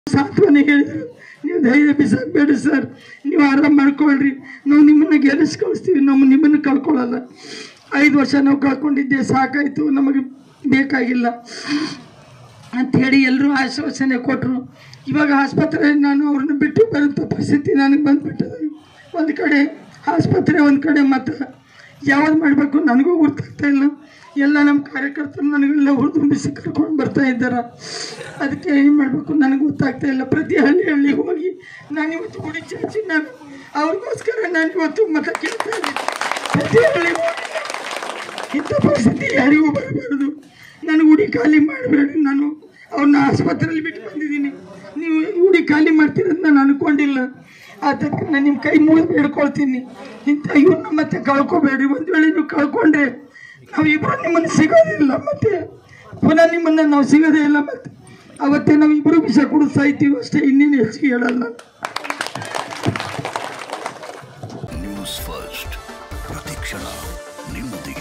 ಸಾಂತ್ವನ ಹೇಳಿದ್ರು ನೀವು ಧೈರ್ಯ ಬಿಸಾಕಬೇಡಿ ಸರ್ ನೀವು ಆರಾಮ್ ಮಾಡ್ಕೊಳ್ರಿ ನಾವು ನಿಮ್ಮನ್ನ ಗೆಲ್ಲಿಸಿ ಕಳಿಸ್ತೀವಿ ನಮ್ಮ ನಿಮ್ಮನ್ನು ಕಳ್ಕೊಳ್ಳಲ್ಲ ಐದು ವರ್ಷ ನಾವು ಕಳ್ಕೊಂಡಿದ್ದೆ ಸಾಕಾಯಿತು ನಮಗೆ ಬೇಕಾಗಿಲ್ಲ ಅಂಥೇಳಿ ಎಲ್ಲರೂ ಆಶ್ವಾಸನೆ ಕೊಟ್ಟರು ಇವಾಗ ಆಸ್ಪತ್ರೆಯಲ್ಲಿ ನಾನು ಅವ್ರನ್ನ ಬಿಟ್ಟು ಬರೋಂಥ ಪರಿಸ್ಥಿತಿ ನನಗೆ ಬಂದುಬಿಟ್ಟದೆ ಒಂದು ಕಡೆ ಆಸ್ಪತ್ರೆ ಒಂದು ಕಡೆ ಮತ್ತು ಯಾವ್ದು ಮಾಡಬೇಕು ನನಗೂ ಗೊತ್ತಾಗ್ತಾ ಇಲ್ಲ ಎಲ್ಲ ನಮ್ಮ ಕಾರ್ಯಕರ್ತರು ನನಗೆಲ್ಲ ಹುರಿದುಂಬಿಸಿ ಕರ್ಕೊಂಡು ಬರ್ತಾ ಇದ್ದಾರೆ ಅದಕ್ಕೆ ಏನು ಮಾಡಬೇಕು ನನಗೆ ಗೊತ್ತಾಗ್ತಾ ಇಲ್ಲ ಪ್ರತಿ ಹಳ್ಳಿ ಹಳ್ಳಿಗೆ ಹೋಗಿ ನಾನು ಇವತ್ತು ಗುಡಿ ಚಾಚಿ ನಾನು ಅವ್ರಿಗೋಸ್ಕರ ನಾನು ಇವತ್ತು ಮತ ಕೇಳ್ತಾ ಇದ್ದೀನಿ ಪ್ರತಿ ಹಳ್ಳಿಗೆ ಹೋಗಿ ಇಂಥ ಪರಿಸ್ಥಿತಿ ಯಾರಿಗೂ ಬರಬಾರ್ದು ನಾನು ಉಡಿ ಖಾಲಿ ಮಾಡಬೇಡಿ ನಾನು ಅವ್ರನ್ನ ಆಸ್ಪತ್ರೆಯಲ್ಲಿ ಬಿಟ್ಟು ಬಂದಿದ್ದೀನಿ ನೀವು ಉಡಿ ಖಾಲಿ ಮಾಡ್ತೀರಂತ ನಾನು ಅನ್ಕೊಂಡಿಲ್ಲ ಅದಕ್ಕೆ ನಾನು ನಿಮ್ಮ ಕೈ ಮುಗಿದು ಬೇಡ್ಕೊಳ್ತೀನಿ ಇಂಥ ಇವ್ರನ್ನ ಮತ್ತೆ ಕಳ್ಕೊಬೇಡಿ ಒಂದು ವೇಳೆ ನೀವು ಕಳ್ಕೊಂಡ್ರೆ ನಾವು ಇಬ್ಬರು ನಿಮ್ಮನ್ನು ಸಿಗೋದಿಲ್ಲ ಮತ್ತೆ ಪುನಃ ನಿಮ್ಮನ್ನು ನಾವು ಸಿಗೋದೇ ಇಲ್ಲ ಮತ್ತೆ ಅವತ್ತೇ ನಾವು ಇಬ್ಬರು ವಿಷ ಕೂಡ ಸಾಯ್ತೀವಿ ಅಷ್ಟೇ ಇನ್ನೇನು ಹೆಚ್ಚಿಗೆ ಹೇಳಲ್ಲ ನ್ಯೂಸ್ ಫಸ್ಟ್ ಪ್ರತಿಕ್ಷಣ ನಿಮ್ಮೊಂದಿಗೆ